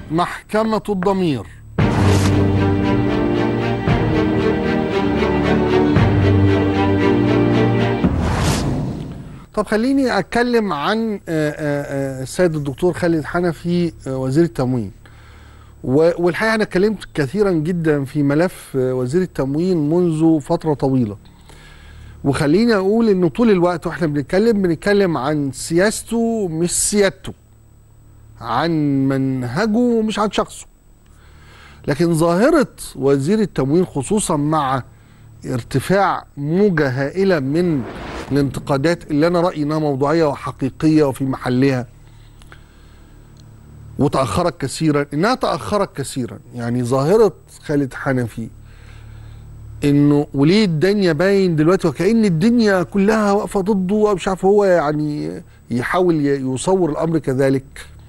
محكمة الضمير طب خليني اتكلم عن آه، آه، آه، السيد الدكتور خالد حنفي آه، وزير التموين و- والحقيقه انا اتكلمت كثيرا جدا في ملف آه، وزير التموين منذ فتره طويله وخليني اقول انه طول الوقت واحنا بنتكلم بنتكلم عن سياسته مش سيادته عن منهجه مش عن شخصه لكن ظاهرة وزير التموين خصوصا مع ارتفاع موجة هائلة من الانتقادات اللي أنا رأيي إنها موضوعية وحقيقية وفي محلها وتأخرت كثيرا إنها تأخرت كثيرا يعني ظاهرة خالد حنفي انه وليه الدنيا باين دلوقتي وكأن الدنيا كلها واقفه ضده ومش عارف هو يعني يحاول ي- يصور الامر كذلك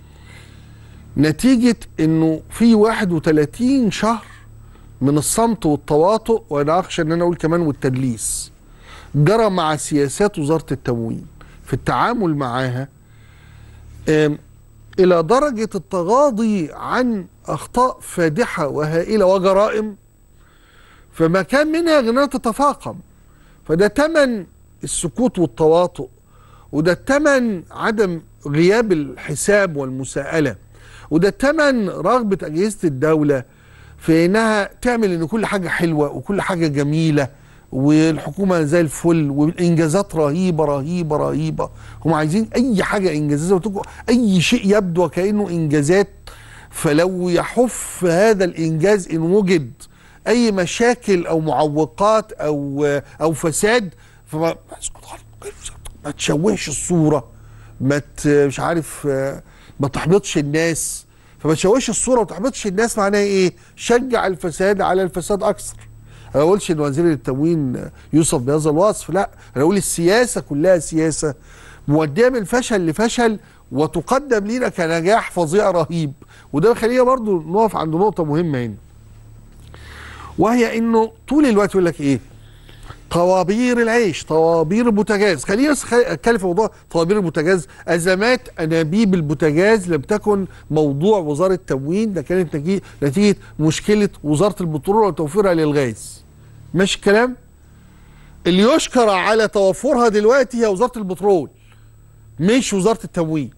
نتيجه انه في 31 شهر من الصمت والتواطؤ وانا اخشى ان انا اقول كمان والتدليس جرى مع سياسات وزاره التموين في التعامل معاها آم، الى درجه التغاضي عن اخطاء فادحه وهائله وجرائم فما كان منها غناء تتفاقم فده تمن السكوت والتواطؤ وده تمن عدم غياب الحساب والمساءلة وده تمن رغبة أجهزة الدولة في إنها تعمل إن كل حاجة حلوة وكل حاجة جميلة والحكومة زي الفل والإنجازات رهيبة رهيبة رهيبة هم عايزين أي حاجة إنجازات زي ما قلت لكم، أي شيء يبدو وكأنه إنجازات فلو يحف هذا الإنجاز إن وجد اي مشاكل او معوقات او او فساد فما ما تشوهش الصوره ما ت- مش عارف آه، ما تحبطش الناس فما تشوهش الصوره وما تحبطش الناس معناها ايه؟ شجع الفساد على الفساد اكثر انا ما بقولش ان وزير التموين يوصف بهذا الوصف لا انا اقول السياسه كلها سياسه موديه من فشل لفشل وتقدم لينا كنجاح فظيع رهيب وده خلينا برضو نقف عند نقطه مهمه هنا وهي انه طول الوقت يقول لك ايه طوابير العيش طوابير البوتاجاز خلينا بس خ- اتكلم في موضوع طوابير البوتاجاز ازمات انابيب البوتاجاز لم تكن موضوع وزاره التموين ده كانت نتيجه نتيجه مشكله وزاره البترول وتوفيرها للغاز ماشي الكلام اللي يشكر على توفرها دلوقتي هي وزاره البترول مش وزاره التموين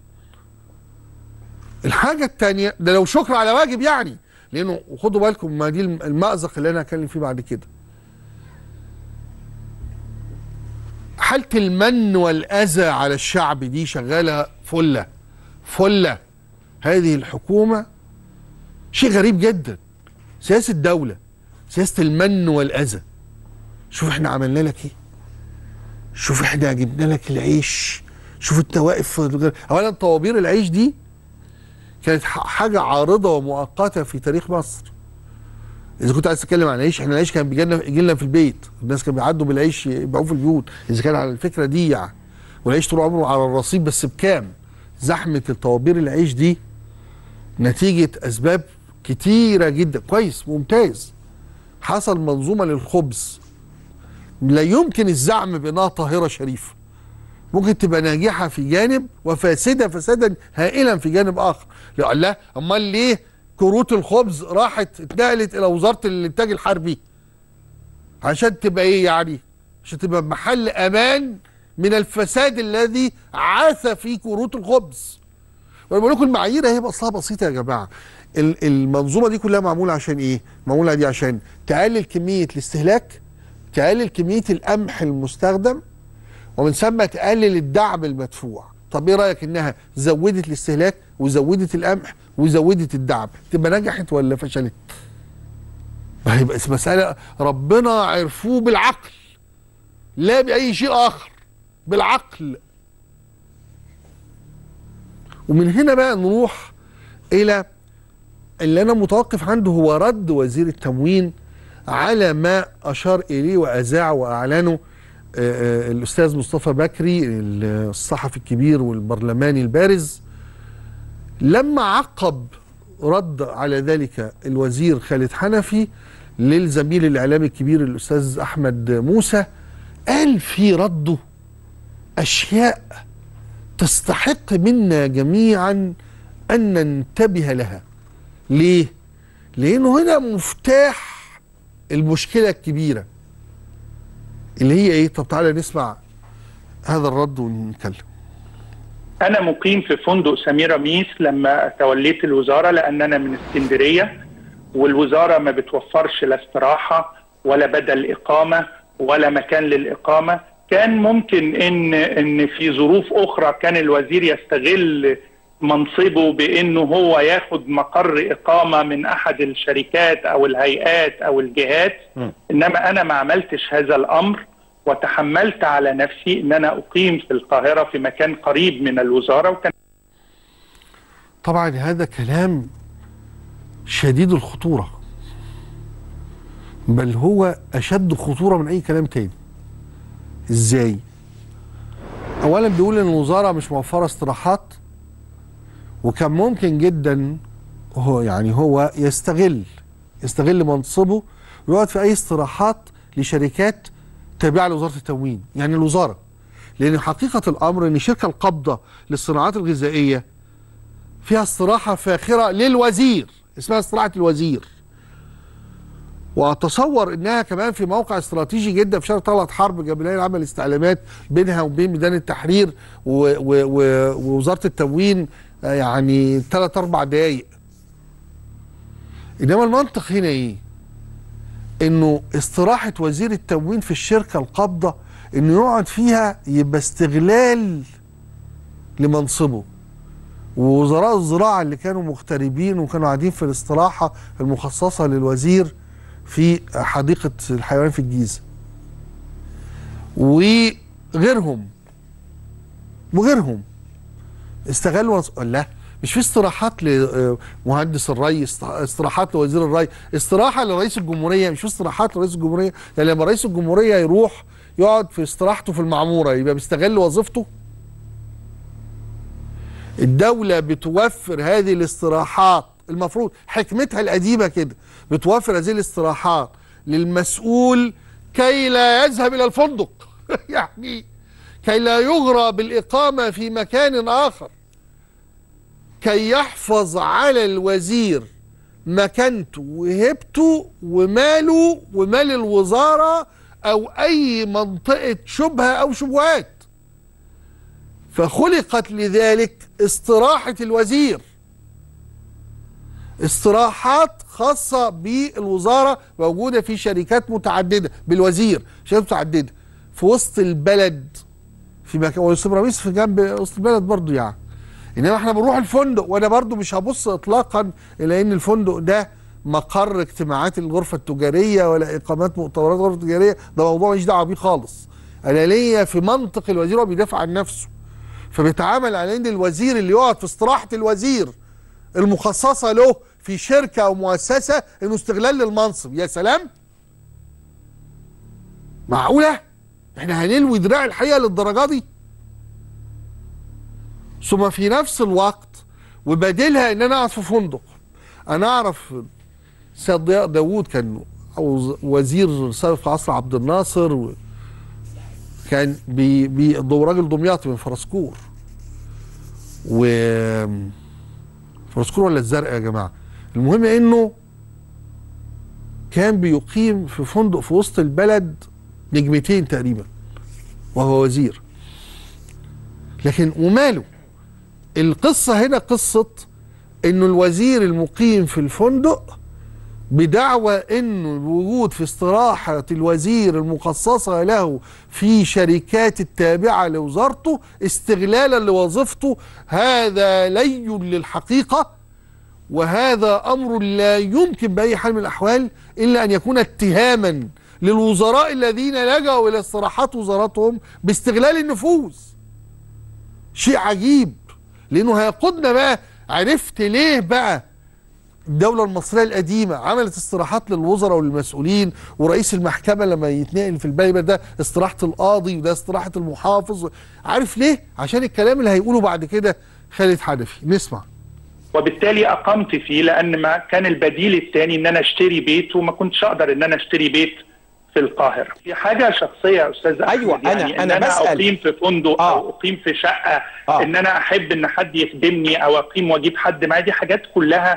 الحاجه الثانيه ده لو شكر على واجب يعني لانه خدوا بالكم ما دي المأزق اللي انا هتكلم فيه بعد كده حالة المن والأذى على الشعب دي شغالة فلة فلة هذه الحكومة شيء غريب جدا سياسة دولة سياسة المن والأذى شوف احنا عملنا لك ايه شوف احنا جبنا لك العيش شوف انت واقف في- اولا طوابير العيش دي كانت ح- حاجه عارضه ومؤقته في تاريخ مصر اذا كنت عايز تتكلم عن العيش احنا العيش كان بيجي لنا يجي لنا في البيت الناس كانوا بيعدوا بالعيش يبيعوه في البيوت اذا كان على الفكره دي يعني والعيش طول عمره على الرصيف بس بكام زحمه الطوابير العيش دي نتيجه اسباب كتيره جدا كويس ممتاز حصل منظومه للخبز لا يمكن الزعم بانها طاهره شريفه ممكن تبقى ناجحه في جانب وفاسده فسادا هائلا في جانب اخر لا لا امال ليه كروت الخبز راحت اتنقلت الى وزاره الانتاج الحربي عشان تبقى ايه يعني عشان تبقى محل امان من الفساد الذي عاث في كروت الخبز وانا بقول لكم المعايير هي اصلها بسيطه يا جماعه ال- المنظومه دي كلها معموله عشان ايه معموله دي عشان تقلل كميه الاستهلاك تقلل كميه القمح المستخدم ومن ثم تقلل الدعم المدفوع طب ايه رايك انها زودت الاستهلاك وزودت القمح وزودت الدعم تبقى نجحت ولا فشلت ما هي بس مساله ربنا عرفوه بالعقل لا باي شيء اخر بالعقل ومن هنا بقى نروح الى اللي انا متوقف عنده هو رد وزير التموين على ما اشار اليه واذاع واعلنه آه، آه، الاستاذ مصطفى بكري الصحفي الكبير والبرلماني البارز لما عقب رد على ذلك الوزير خالد حنفي للزميل الاعلامي الكبير الاستاذ احمد موسى قال في رده اشياء تستحق منا جميعا ان ننتبه لها ليه لانه هنا مفتاح المشكله الكبيره اللي هي ايه طب تعالى نسمع هذا الرد ونتكلم انا مقيم في فندق سميره ميس لما توليت الوزاره لان انا من اسكندريه والوزاره ما بتوفرش لا استراحه ولا بدل اقامه ولا مكان للاقامه كان ممكن ان ان في ظروف اخرى كان الوزير يستغل منصبه بانه هو ياخد مقر اقامه من احد الشركات او الهيئات او الجهات انما انا ما عملتش هذا الامر وتحملت على نفسي ان انا اقيم في القاهره في مكان قريب من الوزاره وكان طبعا هذا كلام شديد الخطوره بل هو اشد خطوره من اي كلام تاني ازاي اولا بيقول ان الوزاره مش موفره استراحات وكان ممكن جدا هو يعني هو يستغل يستغل منصبه ويقعد في اي استراحات لشركات تابعه لوزاره التموين يعني الوزاره لان حقيقه الامر ان شركه القبضه للصناعات الغذائيه فيها استراحه فاخره للوزير اسمها استراحه الوزير واتصور انها كمان في موقع استراتيجي جدا في شارع طلعت حرب جبليه العمل استعلامات بينها وبين ميدان التحرير و و و ووزاره التموين يعني ثلاث اربع دقايق انما المنطق هنا ايه؟ انه استراحه وزير التموين في الشركه القابضه انه يقعد فيها يبقى استغلال لمنصبه ووزراء الزراعه اللي كانوا مغتربين وكانوا قاعدين في الاستراحه المخصصه للوزير في حديقه الحيوان في الجيزه وغيرهم وغيرهم استغلوا لا مش في استراحات لمهندس الري استراحات لوزير الري استراحه لرئيس الجمهوريه مش في استراحات لرئيس الجمهوريه يعني لما رئيس الجمهوريه يروح يقعد في استراحته في المعموره يبقى بيستغل وظيفته الدوله بتوفر هذه الاستراحات المفروض حكمتها القديمه كده بتوفر هذه الاستراحات للمسؤول كي لا يذهب الى الفندق يعني كي لا يغرى بالاقامه في مكان اخر كي يحفظ على الوزير مكانته وهبته وماله ومال الوزارة أو أي منطقة شبهة أو شبهات فخلقت لذلك استراحة الوزير استراحات خاصة بالوزارة موجودة في شركات متعددة بالوزير شركات متعددة في وسط البلد في مكان وسط في جنب وسط البلد برضو يعني انما احنا بنروح الفندق وانا برضو مش هبص اطلاقا الى ان الفندق ده مقر اجتماعات الغرفه التجاريه ولا اقامات مؤتمرات الغرفه التجاريه ده موضوع ماليش دعوه بيه خالص انا ليا في منطق الوزير هو بيدافع عن نفسه فبيتعامل على ان الوزير اللي يقعد في استراحه الوزير المخصصه له في شركه او مؤسسه انه استغلال للمنصب يا سلام معقوله احنا هنلوي دراع الحقيقه للدرجه دي ثم في نفس الوقت وبديلها ان انا اقعد في فندق انا اعرف سيد ضياء داوود كان او وزير سابق في عصر عبد الناصر و كان بي بي راجل دمياطي من فرسكور و فرسكور ولا الزرقاء يا جماعه المهم انه كان بيقيم في فندق في وسط البلد نجمتين تقريبا وهو وزير لكن وماله القصة هنا قصة انه الوزير المقيم في الفندق بدعوى انه الوجود في استراحة الوزير المخصصة له في شركات التابعة لوزارته استغلالا لوظيفته هذا لي للحقيقة وهذا امر لا يمكن باي حال من الاحوال الا ان يكون اتهاما للوزراء الذين لجأوا الى استراحات وزاراتهم باستغلال النفوذ شيء عجيب لانه هيقودنا بقى عرفت ليه بقى الدولة المصرية القديمة عملت استراحات للوزراء وللمسؤولين ورئيس المحكمة لما يتنقل في البلد ده استراحة القاضي وده استراحة المحافظ عارف ليه؟ عشان الكلام اللي هيقوله بعد كده خالد حنفي نسمع وبالتالي اقمت فيه لان ما كان البديل الثاني ان انا اشتري بيت وما كنتش اقدر ان انا اشتري بيت في القاهرة في حاجة شخصية يا أستاذ أيوة أحمد يعني أنا أنا إن بسأل أقيم في فندق آه. أو أقيم في شقة آه. إن أنا أحب إن حد يخدمني أو أقيم وأجيب حد معايا دي حاجات كلها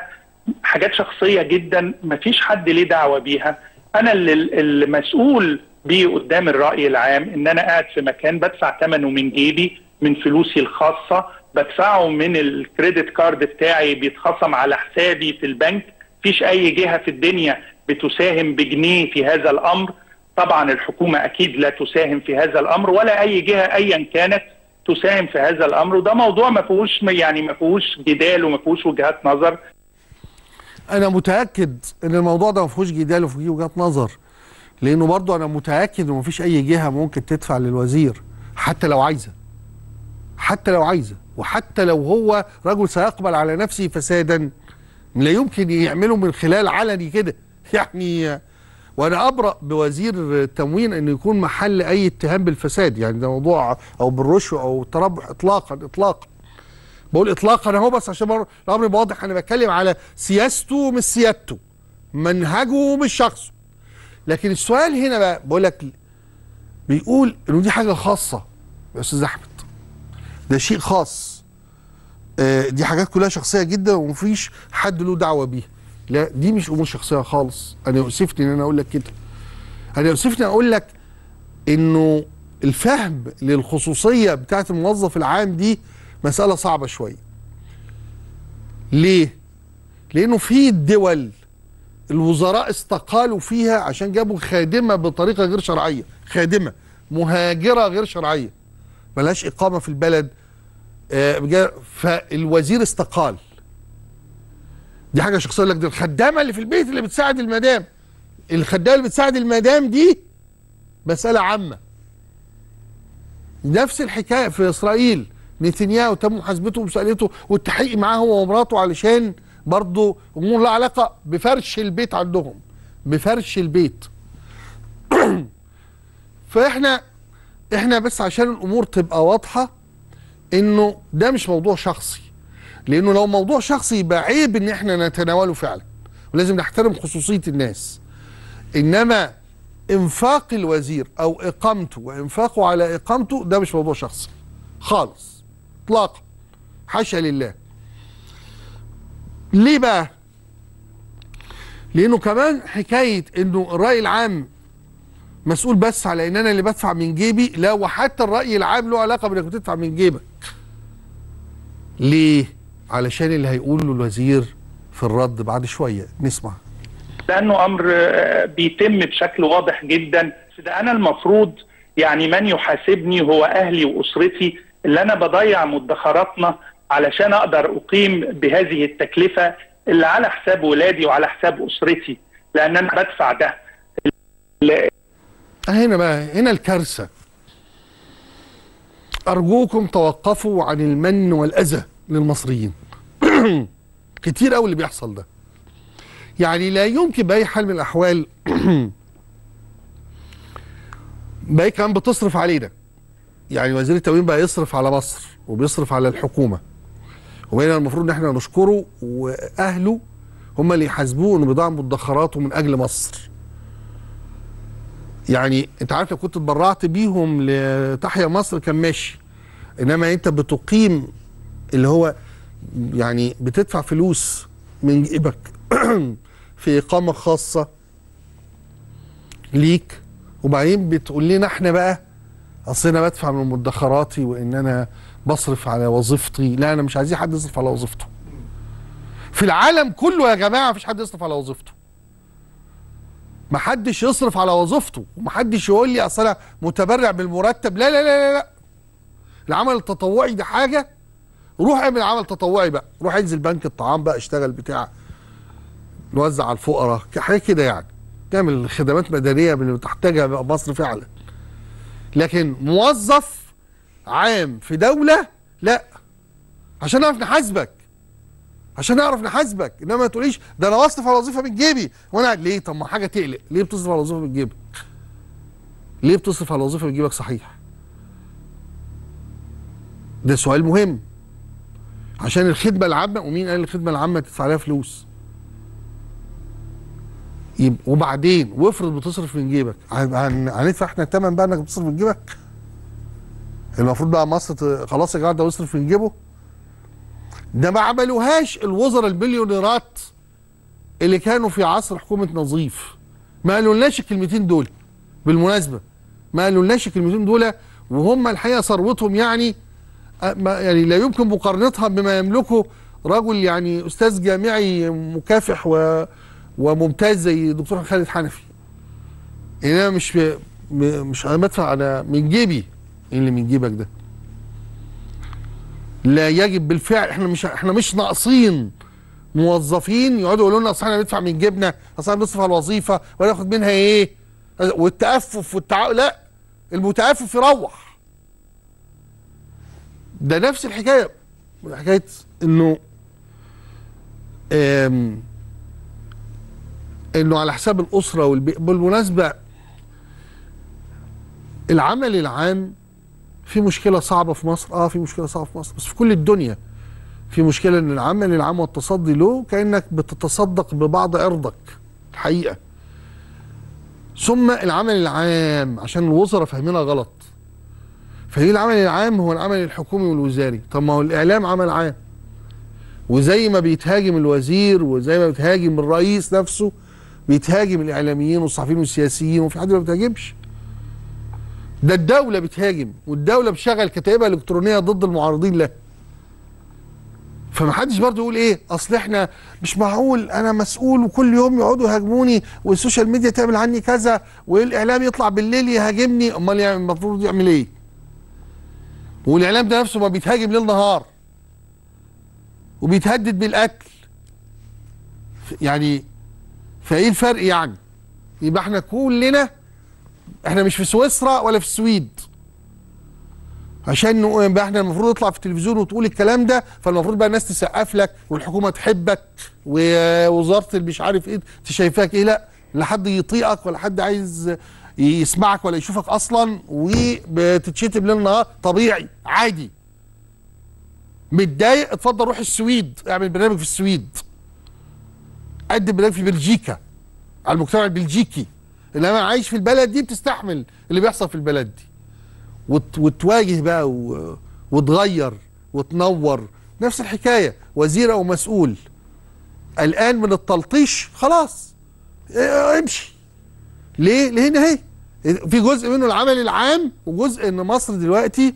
حاجات شخصيه جدا ما فيش حد ليه دعوه بيها انا اللي المسؤول بيه قدام الراي العام ان انا قاعد في مكان بدفع ثمنه من جيبي من فلوسي الخاصه بدفعه من الكريدت كارد بتاعي بيتخصم على حسابي في البنك فيش اي جهه في الدنيا بتساهم بجنيه في هذا الامر طبعا الحكومه اكيد لا تساهم في هذا الامر ولا اي جهه ايا كانت تساهم في هذا الامر وده موضوع ما فيهوش يعني ما فيهوش جدال وما فيهوش وجهات نظر انا متاكد ان الموضوع ده ما فيهوش جدال وفيه وجهات نظر لانه برضه انا متاكد ان ما فيش اي جهه ممكن تدفع للوزير حتى لو عايزه حتى لو عايزه وحتى لو هو رجل سيقبل على نفسه فسادا لا يمكن يعمله من خلال علني كده يعني وانا ابرا بوزير التموين انه يكون محل اي اتهام بالفساد يعني ده موضوع او بالرشوه او التربح اطلاقا اطلاقا بقول اطلاقا اهو بس عشان بر- الامر يبقى واضح انا بتكلم على سياسته مش سيادته منهجه مش شخصه لكن السؤال هنا بقى بقول لك بيقول انه دي حاجه خاصه يا استاذ احمد ده شيء خاص آه، دي حاجات كلها شخصيه جدا ومفيش حد له دعوه بيها لا دي مش امور شخصيه خالص انا يؤسفني ان انا اقول لك كده انا يؤسفني اقول لك انه الفهم للخصوصيه بتاعت الموظف العام دي مساله صعبه شويه ليه لانه في دول الوزراء استقالوا فيها عشان جابوا خادمه بطريقه غير شرعيه خادمه مهاجره غير شرعيه ملهاش اقامه في البلد آه، جا- فالوزير استقال دي حاجه شخصيه لك دي الخدامه اللي في البيت اللي بتساعد المدام الخدامه اللي بتساعد المدام دي مساله عامه نفس الحكايه في اسرائيل نتنياهو تم محاسبته ومساءلته والتحقيق معاه هو ومراته علشان برضه امور لها علاقه بفرش البيت عندهم بفرش البيت فاحنا احنا بس عشان الامور تبقى واضحه انه ده مش موضوع شخصي لانه لو موضوع شخصي يبقى عيب ان احنا نتناوله فعلا ولازم نحترم خصوصيه الناس انما انفاق الوزير او اقامته وانفاقه على اقامته ده مش موضوع شخصي خالص اطلاقا حاشا لله ليه بقى لانه كمان حكايه انه الراي العام مسؤول بس على ان انا اللي بدفع من جيبي لا وحتى الراي العام له علاقه بانك بتدفع من جيبك ليه علشان اللي هيقوله الوزير في الرد بعد شويه نسمع لانه امر آه، بيتم بشكل واضح جدا ده انا المفروض يعني من يحاسبني هو اهلي واسرتي اللي انا بضيع مدخراتنا علشان اقدر اقيم بهذه التكلفه اللي على حساب ولادي وعلى حساب اسرتي لان انا بدفع ده هنا بقى هنا الكارثه ارجوكم توقفوا عن المن والاذى للمصريين كتير قوي اللي بيحصل ده يعني لا يمكن باي حال من الاحوال بقى كمان بتصرف علينا يعني وزير التموين بقى يصرف على مصر وبيصرف على الحكومه وبقينا المفروض ان احنا نشكره واهله هم اللي يحاسبوه انه بيضيع مدخراته من اجل مصر يعني انت عارف لو كنت اتبرعت بيهم لتحيا مصر كان ماشي انما انت بتقيم اللي هو يعني بتدفع فلوس من جيبك في اقامه خاصه ليك وبعدين بتقول لنا احنا بقى اصل انا بدفع من مدخراتي وان انا بصرف على وظيفتي لا انا مش عايزين حد يصرف على وظيفته في العالم كله يا جماعه مفيش حد يصرف على وظيفته محدش يصرف على وظيفته ومحدش يقول لي اصل انا متبرع بالمرتب لا لا لا لا لا العمل التطوعي ده حاجه روح اعمل عمل تطوعي بقى روح انزل بنك الطعام بقى اشتغل بتاع نوزع على الفقراء حاجه كده يعني تعمل خدمات مدنيه من اللي بتحتاجها بقى مصر فعلا لكن موظف عام في دوله لا عشان نعرف نحاسبك عشان نعرف نحاسبك انما ما تقوليش ده انا بصرف على وظيفه من جيبي وانا قاعد ليه طب ما حاجه تقلق ليه بتصرف على وظيفه من جيبك ليه بتصرف على وظيفه من جيبك صحيح ده سؤال مهم عشان الخدمه العامه ومين قال الخدمه العامه تدفع عليها فلوس يبقى وبعدين وافرض بتصرف من جيبك هن- هن- هندفع احنا الثمن بقى انك بتصرف من جيبك المفروض بقى مصر ت- خلاص يا جماعه ده يصرف من جيبه ده ما عملوهاش الوزراء المليونيرات اللي كانوا في عصر حكومه نظيف ما قالولناش الكلمتين دول بالمناسبه ما قالولناش الكلمتين دول وهم الحقيقه ثروتهم يعني أ- ما- يعني لا يمكن مقارنتها بما يملكه رجل يعني استاذ جامعي مكافح و وممتاز زي الدكتور خالد حنفي يعني انا مش م- مش انا بدفع انا من جيبي ايه اللي من جيبك ده لا يجب بالفعل احنا مش احنا مش ناقصين موظفين يقعدوا يقولوا لنا اصل احنا بندفع من جيبنا اصل احنا بنصرف على الوظيفه وناخد منها ايه والتأفف والتع... لا المتأفف يروح ده نفس الحكايه حكايه انه آم، انه على حساب الاسره والبيئه بالمناسبه العمل العام في مشكله صعبه في مصر اه في مشكله صعبه في مصر بس في كل الدنيا في مشكله ان العمل العام والتصدي له كانك بتتصدق ببعض عرضك الحقيقه ثم العمل العام عشان الوزراء فاهمينها غلط فهي العمل العام هو العمل الحكومي والوزاري طب ما هو الاعلام عمل عام وزي ما بيتهاجم الوزير وزي ما بيتهاجم الرئيس نفسه بيتهاجم الاعلاميين والصحفيين والسياسيين وفي حد ما بيتهاجمش ده الدوله بتهاجم والدوله بتشغل كتائبها الالكترونيه ضد المعارضين لها فمحدش برضه يقول ايه اصل احنا مش معقول انا مسؤول وكل يوم يقعدوا يهاجموني والسوشيال ميديا تعمل عني كذا والاعلام يطلع بالليل يهاجمني امال يعني المفروض يعمل ايه والاعلام ده نفسه ما بيتهاجم ليل نهار وبيتهدد بالقتل ف- يعني فايه الفرق يعني يبقى احنا كلنا احنا مش في سويسرا ولا في السويد عشان نق- يبقى احنا المفروض نطلع في التلفزيون وتقول الكلام ده فالمفروض بقى الناس تسقف لك والحكومه تحبك ووزاره اللي مش عارف ايه شايفاك ايه لا لا حد يطيقك ولا حد عايز يسمعك ولا يشوفك اصلا وبتتشتم ليل نهار طبيعي عادي متضايق اتفضل روح السويد اعمل برنامج في السويد قدم برنامج في بلجيكا على المجتمع البلجيكي اللي انا عايش في البلد دي بتستحمل اللي بيحصل في البلد دي وت وتواجه بقى و... وتغير وتنور نفس الحكايه وزير او مسؤول قلقان من التلطيش خلاص اه، امشي ليه؟ لان اهي في جزء منه العمل العام وجزء ان مصر دلوقتي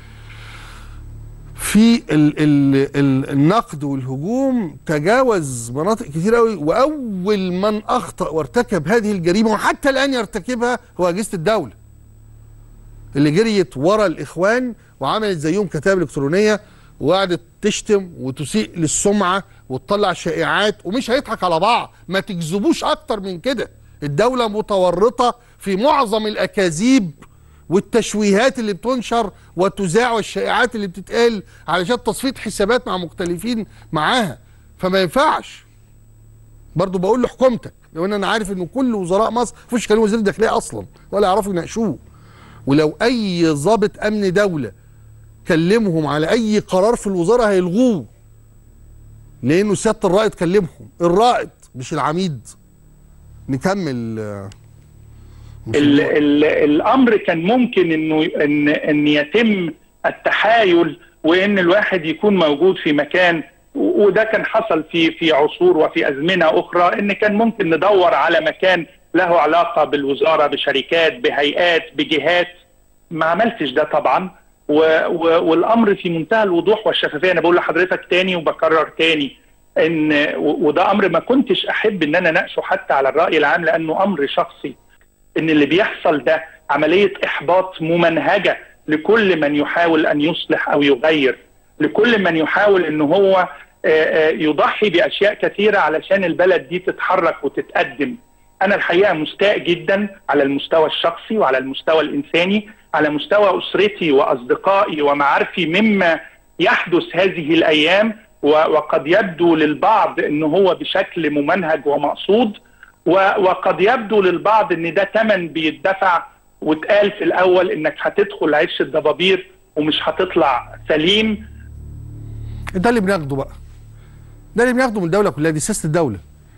في ال ال ال النقد والهجوم تجاوز مناطق كتير قوي واول من اخطا وارتكب هذه الجريمه وحتى الان يرتكبها هو اجهزه الدوله اللي جريت ورا الاخوان وعملت زيهم كتاب الكترونيه وقعدت تشتم وتسيء للسمعه وتطلع شائعات ومش هيضحك على بعض ما تكذبوش اكتر من كده الدوله متورطه في معظم الاكاذيب والتشويهات اللي بتنشر وتذاع والشائعات اللي بتتقال علشان تصفيه حسابات مع مختلفين معاها فما ينفعش برضو بقول لحكومتك لو ان انا عارف ان كل وزراء مصر مفيش كلام وزير الداخليه اصلا ولا يعرفوا يناقشوه ولو اي ضابط امن دوله كلمهم على اي قرار في الوزاره هيلغوه لانه سياده الرائد كلمهم الرائد مش العميد نكمل آه، مش ال الموضوع. ال الامر كان ممكن انه ان ان يتم التحايل وان الواحد يكون موجود في مكان و- وده كان حصل في في عصور وفي ازمنه اخرى ان كان ممكن ندور على مكان له علاقه بالوزاره بشركات بهيئات بجهات ما عملتش ده طبعا و و والامر في منتهى الوضوح والشفافيه انا بقول لحضرتك تاني وبكرر تاني ان و- وده امر ما كنتش احب ان انا اناقشه حتى على الراي العام لانه امر شخصي ان اللي بيحصل ده عمليه احباط ممنهجه لكل من يحاول ان يصلح او يغير لكل من يحاول ان هو آه، آه، يضحي باشياء كثيره علشان البلد دي تتحرك وتتقدم انا الحقيقه مستاء جدا على المستوى الشخصي وعلى المستوى الانساني على مستوى اسرتي واصدقائي ومعارفي مما يحدث هذه الايام و- وقد يبدو للبعض ان هو بشكل ممنهج ومقصود و- وقد يبدو للبعض ان ده ثمن بيدفع واتقال في الاول انك هتدخل عش الضبابير ومش هتطلع سليم ده اللي بناخده بقى ده اللي بناخده من الدوله كلها دي سياسه الدوله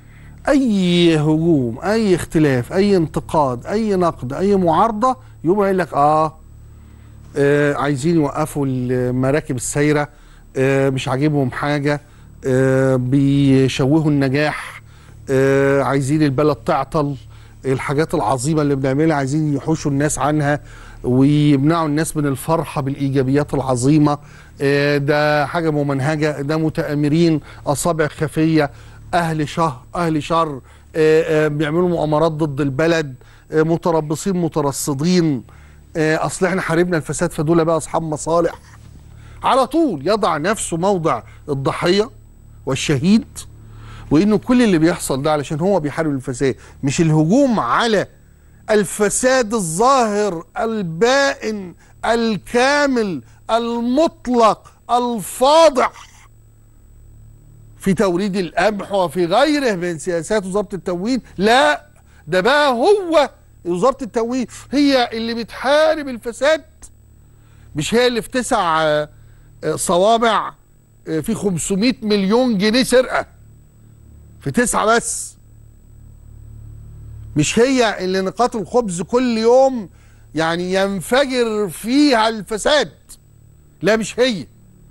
اي هجوم اي اختلاف اي انتقاد اي نقد اي معارضه يقوم يقول لك اه, آه عايزين يوقفوا المراكب السايره آه مش عاجبهم حاجه آه بيشوهوا النجاح آه عايزين البلد تعطل الحاجات العظيمه اللي بنعملها عايزين يحوشوا الناس عنها ويمنعوا الناس من الفرحه بالايجابيات العظيمه آه ده حاجه ممنهجه ده متآمرين اصابع خفيه اهل شهر اهل شر آه آه بيعملوا مؤامرات ضد البلد آه متربصين مترصدين آه اصل احنا حاربنا الفساد فدول بقى اصحاب مصالح على طول يضع نفسه موضع الضحيه والشهيد وانه كل اللي بيحصل ده علشان هو بيحارب الفساد مش الهجوم على الفساد الظاهر البائن الكامل المطلق الفاضح في توريد القمح وفي غيره من سياسات وزاره التموين لا ده بقى هو وزاره التموين هي اللي بتحارب الفساد مش هي اللي في تسع آه، آه، صوابع آه، في 500 مليون جنيه سرقه في تسعه بس مش هي اللي نقاط الخبز كل يوم يعني ينفجر فيها الفساد لا مش هي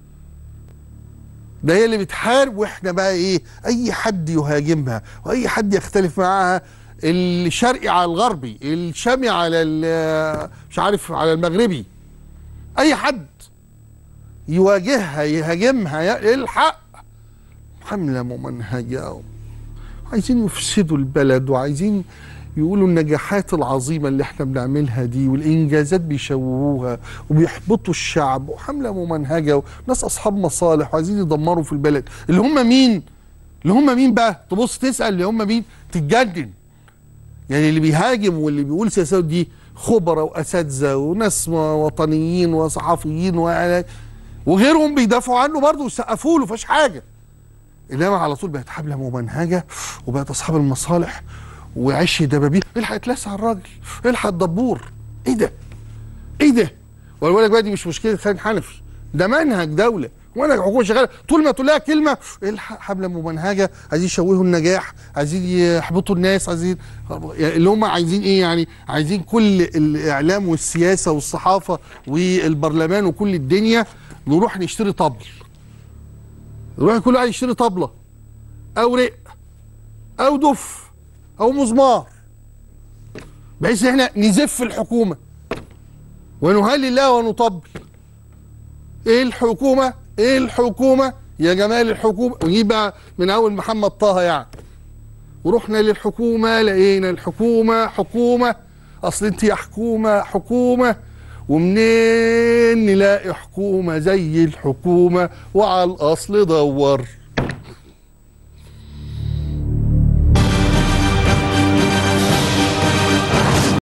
ده هي اللي بتحارب واحنا بقى ايه اي حد يهاجمها واي حد يختلف معاها الشرقي على الغربي الشامي على ال- مش عارف على المغربي اي حد يواجهها يهاجمها ي- الحق حمله ممنهجه عايزين يفسدوا البلد وعايزين يقولوا النجاحات العظيمه اللي احنا بنعملها دي والانجازات بيشوهوها وبيحبطوا الشعب وحمله ممنهجه وناس اصحاب مصالح وعايزين يدمروا في البلد اللي هم مين؟ اللي هم مين بقى؟ تبص تسال اللي هم مين؟ تتجنن يعني اللي بيهاجم واللي بيقول سياسات دي خبراء واساتذه وناس وطنيين وصحفيين وإعلام- وغيرهم بيدافعوا عنه برضه ويسقفوا له فيش حاجه انما على طول بقت حمله ممنهجه وبقت اصحاب المصالح وعش دبابير الحق اتلسع الراجل الحق الدبور ايه ده؟ ايه ده؟ ولا بالك بقى دي مش مشكله خالد حنفي ده منهج دوله منهج حكومه شغاله طول ما تقول لها كلمه الحق حمله ممنهجه عايزين يشوهوا النجاح عايزين يحبطوا الناس عايزين يعني اللي هم عايزين ايه يعني عايزين كل الاعلام والسياسه والصحافه والبرلمان وكل الدنيا نروح نشتري طبل يروح كل واحد يشتري طبله او رق او دف او مزمار بحيث ان احنا نزف الحكومه ونهلل الله ونطبل ايه الحكومه ايه الحكومه يا جمال الحكومه ونجيب بقى من اول محمد طه يعني ورحنا للحكومه لقينا الحكومه حكومه اصل انت يا حكومه حكومه ومنين نلاقي حكومه زي الحكومه وعلى الاصل دور